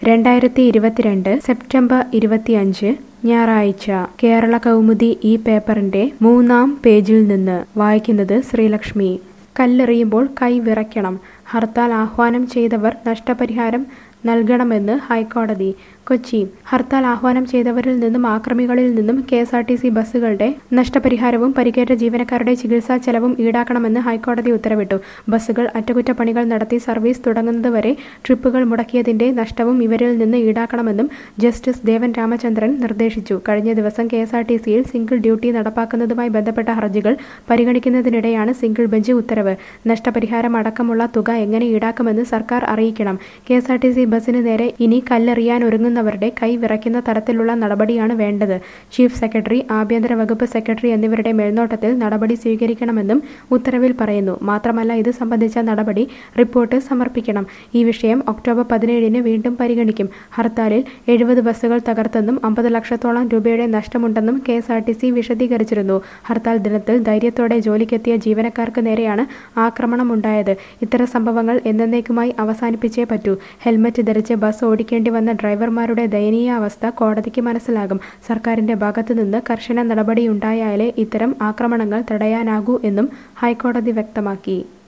രണ്ടായിരത്തി ഇരുപത്തിരണ്ട് സെപ്റ്റംബർ ഇരുപത്തിയഞ്ച് ഞായറാഴ്ച കേരള കൗമുദി ഈ പേപ്പറിന്റെ മൂന്നാം പേജിൽ നിന്ന് വായിക്കുന്നത് ശ്രീലക്ഷ്മി കല്ലെറിയുമ്പോൾ കൈ വിറയ്ക്കണം ഹർത്താൽ ആഹ്വാനം ചെയ്തവർ നഷ്ടപരിഹാരം നൽകണമെന്ന് ഹൈക്കോടതി കൊച്ചി ഹർത്താൽ ആഹ്വാനം ചെയ്തവരിൽ നിന്നും ആക്രമികളിൽ നിന്നും K S R T C ബസ്സുകളുടെ നഷ്ടപരിഹാരവും പരിക്കേറ്റ ജീവനക്കാരുടെ ചികിത്സാ ചെലവും ഈടാക്കണമെന്ന് ഹൈക്കോടതി ഉത്തരവിട്ടു ബസ്സുകൾ അറ്റകുറ്റപ്പണികൾ നടത്തി സർവീസ് തുടങ്ങുന്നതുവരെ ട്രിപ്പുകൾ മുടക്കിയതിന്റെ നഷ്ടവും ഇവരിൽ നിന്ന് ഈടാക്കണമെന്നും ജസ്റ്റിസ് ദേവൻ രാമചന്ദ്രൻ നിർദ്ദേശിച്ചു കഴിഞ്ഞ ദിവസം കെ എസ് ആർ ടി സിയിൽ സിംഗിൾ ഡ്യൂട്ടി നടപ്പാക്കുന്നതുമായി ബന്ധപ്പെട്ട ഹർജികൾ പരിഗണിക്കുന്നതിനിടെയാണ് സിംഗിൾ ബെഞ്ച് ഉത്തരവ് നഷ്ടപരിഹാരം അടക്കമുള്ള തുക എങ്ങനെ ഈടാക്കുമെന്ന് സർക്കാർ അറിയിക്കണം K S R T C ബസ്സിന് നേരെ ഇനി കല്ലെറിയാൻ ഒരുങ്ങുന്നവരുടെ കൈ വിറയ്ക്കുന്ന തരത്തിലുള്ള നടപടിയാണ് വേണ്ടത് ചീഫ് സെക്രട്ടറി ആഭ്യന്തര വകുപ്പ് സെക്രട്ടറി എന്നിവരുടെ മേൽനോട്ടത്തിൽ നടപടി സ്വീകരിക്കണമെന്നും ഉത്തരവിൽ പറയുന്നു മാത്രമല്ല ഇത് സംബന്ധിച്ച നടപടി റിപ്പോർട്ട് സമർപ്പിക്കണം ഈ വിഷയം ഒക്ടോബർ പതിനേഴിന് വീണ്ടും പരിഗണിക്കും ഹർത്താലിൽ എഴുപത് ബസ്സുകൾ തകർത്തെന്നും അമ്പത് ലക്ഷത്തോളം രൂപയുടെ നഷ്ടമുണ്ടെന്നും K S R T C വിശദീകരിച്ചിരുന്നു ഹർത്താൽ ദിനത്തിൽ ധൈര്യത്തോടെ ജോലിക്കെത്തിയ ജീവനക്കാർക്ക് നേരെയാണ് ആക്രമണമുണ്ടായത് ഇത്തരം സംഭവങ്ങൾ എന്നേക്കുമായി അവസാനിപ്പിച്ചേ പറ്റൂ ഹെൽമറ്റ് ധരിച്ച് ബസ് ഓടിക്കേണ്ടി വന്ന ഡ്രൈവർമാരുടെ ദയനീയ അവസ്ഥ കോടതിക്ക് മനസ്സിലാകും സർക്കാരിന്റെ ഭാഗത്തു നിന്ന് കർശന നടപടിയുണ്ടായാലേ ഇത്തരം ആക്രമണങ്ങൾ തടയാനാകൂ എന്നും ഹൈക്കോടതി വ്യക്തമാക്കി